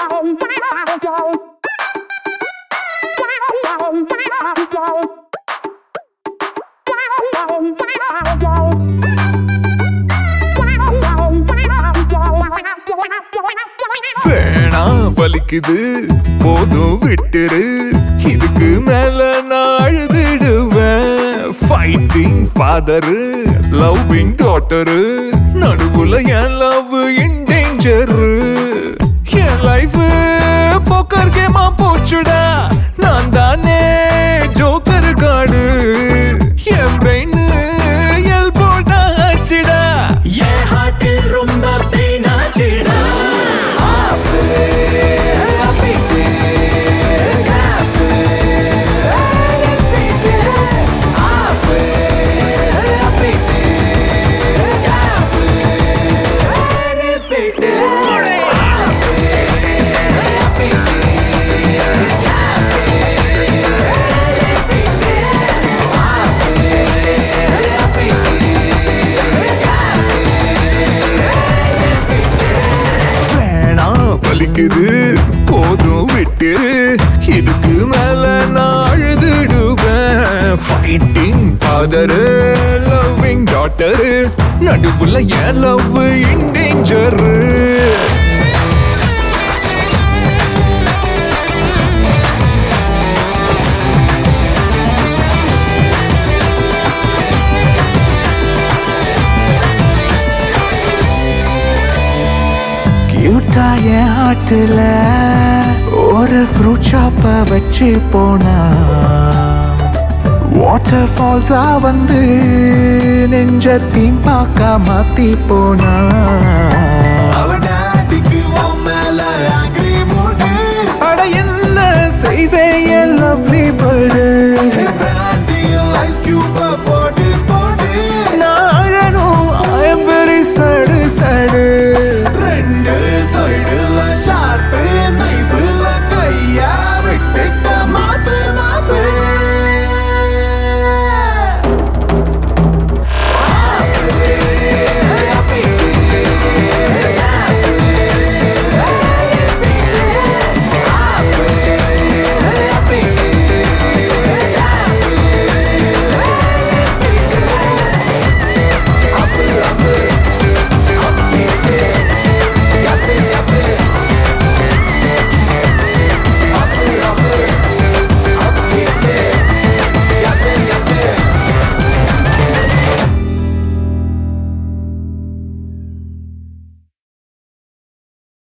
வேணா வலிக்குது போதும் விட்டுரு இதுக்கு மேல நான் அழுதுடுவேன் ஃபைட்டிங் ஃபாதரு லவ்விங் டாட்டரு நடுவுல என் லவ் இன் டேஞ்சரு என் லைஃப் போக்கர் கேமா போச்சுடா நான் தானே ஜோக்கர் காடு என் பிரெயின் எல் போட்டாச்சுடா என் ஹார்ட்டில் ரொம்ப பெயின் ஆச்சுடா ஆப்பு அப்பிட்டு காப்பு அப்பிட்டு ஆப்பு அப்பிட்டு காப்பு அப்பிட்டு வேணா வலிக்குது போதும் விட்டு இதுக்கு மேல நான் அழுதுடுவேன் ஃபைட்டிங் ஃபாதரு லவ்விங் டாட்டரு நடுவுல என் லவ் இன் டேஞ்சரு கியூட்டா என் ஹார்ட்ல ஒரு ஃப்ரூட் ஷாப்ப வச்சு போனா வாட்டர் ஃபால்ஸா வந்து நெஞ்ச தீம் பார்க்க மாத்தி போனா அட என்ன செய்வே என் லவ்லி பேர்டு ஐஸ் கியூப்